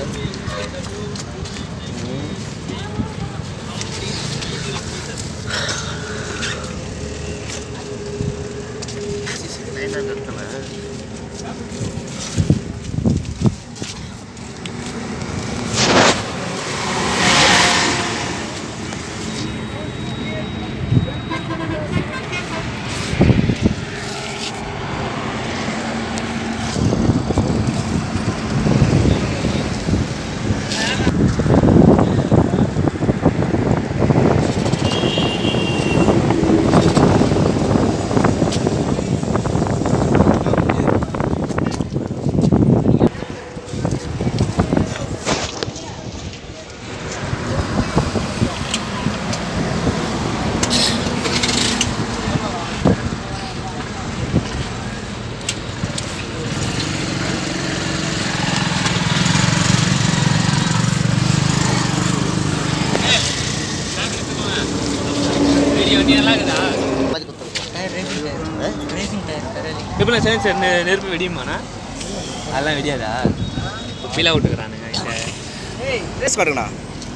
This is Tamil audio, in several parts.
எப்படிண்ணா சரி சார் நெருப்பு வெடியுமாண்ணா அதெல்லாம் வெடியாதா பீலா விட்டுக்கிறானுங்க இங்கே ரேஸ் பாருங்கண்ணா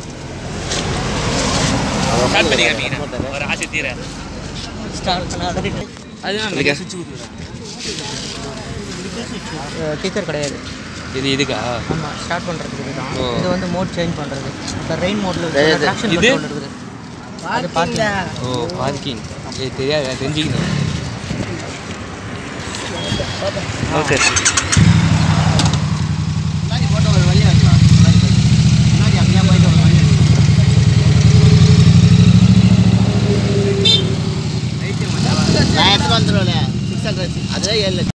ஸ்டார்ட் பண்ணி காமிங்கண்ணா ஒரு ஆசை தீர அதுதான் இதுக்கா? சுவிட்ச் கொடுத்துருக்காங்க டீச்சர் கிடையாது இது இதுக்கா ஆமாம் ஸ்டார்ட் பண்ணுறதுக்கு இதுதான் ஓ. இது வந்து மோட் சேஞ்ச் பண்ணுறது இப்போ ரெயின் மோடில் இது- ட்ராக்ஷன் இது? கண்ட்ரோல் இருக்குது அது பார்க்கிங் ஓ பார்க்கிங் இது தெரியாது தெரிஞ்சுக்கணும் ஓகே நான் எடுத்துட்டு வந்துடுவேன் சிக்ஸ் ஹண்ட்ரட் அதுவே ஏழு